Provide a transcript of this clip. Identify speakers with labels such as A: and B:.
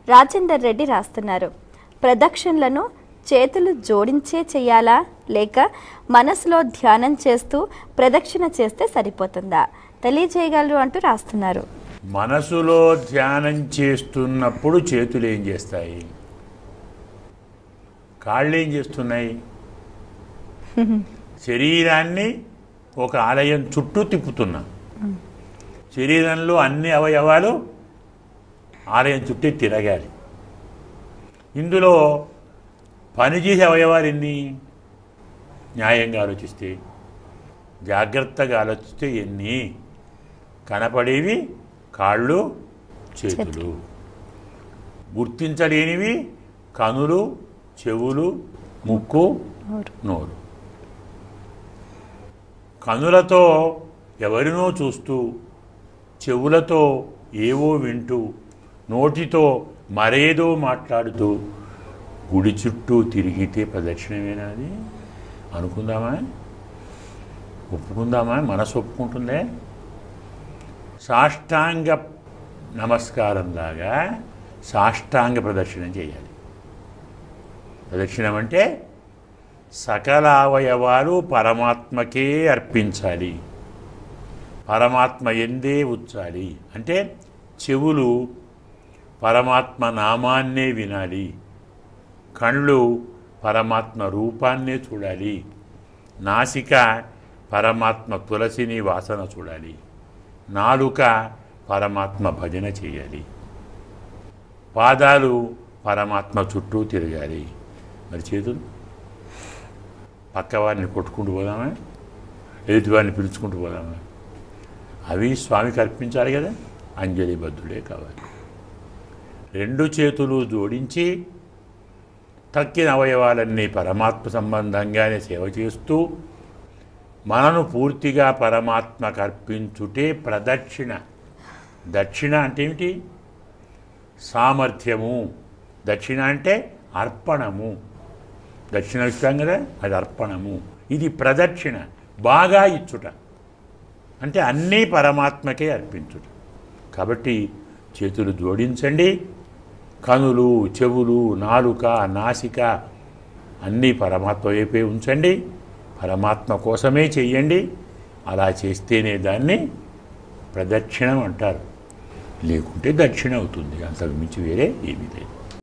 A: రాజేందర్ రెడ్డి రాస్తున్నారు ప్రదక్షిణలను చేతులు జోడించే చేయాలా లేక మనసులో ధ్యానం చేస్తూ ప్రదక్షిణ చేస్తే సరిపోతుందా తెలియజేయగలరు అంటూ రాస్తున్నారు
B: మనసులో ధ్యానం చేస్తున్నప్పుడు చేతులు ఏం చేస్తాయి కాళ్ళు ఏం చేస్తున్నాయి శరీరాన్ని ఒక ఆలయం చుట్టూ తిప్పుతున్నా శరీరంలో అన్ని అవయవాలు ఆలయం చుట్టూ తిరగాలి ఇందులో పనిచేసే అవయవాలు ఎన్ని న్యాయంగా ఆలోచిస్తే జాగ్రత్తగా ఆలోచిస్తే ఎన్ని కనపడేవి కాళ్ళు చేతులు గుర్తించలేనివి కనులు చెవులు ముక్కు నోరు కనులతో ఎవరినో చూస్తూ చెవులతో ఏవో వింటూ నోటితో మరేదో మాట్లాడుతూ గుడి చుట్టూ తిరిగితే ప్రదక్షిణమేనా అది అనుకుందామా ఒప్పుకుందామా మనసు ఒప్పుకుంటుందే సాష్టాంగ నమస్కారంలాగా సాష్టాంగ ప్రదక్షిణం చేయాలి ప్రదక్షిణం అంటే సకల అవయవాలు పరమాత్మకే అర్పించాలి పరమాత్మ ఎందే ఉంచాలి అంటే చెవులు పరమాత్మ నామాన్నే వినాలి కళ్ళు పరమాత్మ రూపాన్నే చూడాలి నాసిక పరమాత్మ తులసిని వాసన చూడాలి నాలుక పరమాత్మ భజన చేయాలి పాదాలు పరమాత్మ చుట్టూ తిరగాలి మరి చేతులు పక్కవారిని కొట్టుకుంటూ పోదామా ఎదుటివారిని పిలుచుకుంటూ పోదామా అవి స్వామికి అర్పించాలి కదా అంజలి బద్ధుడే కావాలి రెండు చేతులు జోడించి తక్కిన అవయవాలన్నీ పరమాత్మ సంబంధంగానే సేవ చేస్తూ మనను పూర్తిగా పరమాత్మకు అర్పించుటే ప్రదక్షిణ దక్షిణ అంటే ఏమిటి సామర్థ్యము దక్షిణ అంటే అర్పణము దక్షిణ ఇస్తాం కదా అది అర్పణము ఇది ప్రదక్షిణ బాగా ఇచ్చుట అంటే అన్నీ పరమాత్మకే అర్పించుట కాబట్టి చేతులు జోడించండి కనులు చెవులు నాలుక నాసిక అన్నీ పరమాత్మ వైపే ఉంచండి పరమాత్మ కోసమే చెయ్యండి అలా చేస్తేనే దాన్ని ప్రదక్షిణం అంటారు లేకుంటే దక్షిణ అవుతుంది అంతకు మించి వేరే ఏమీ లేదు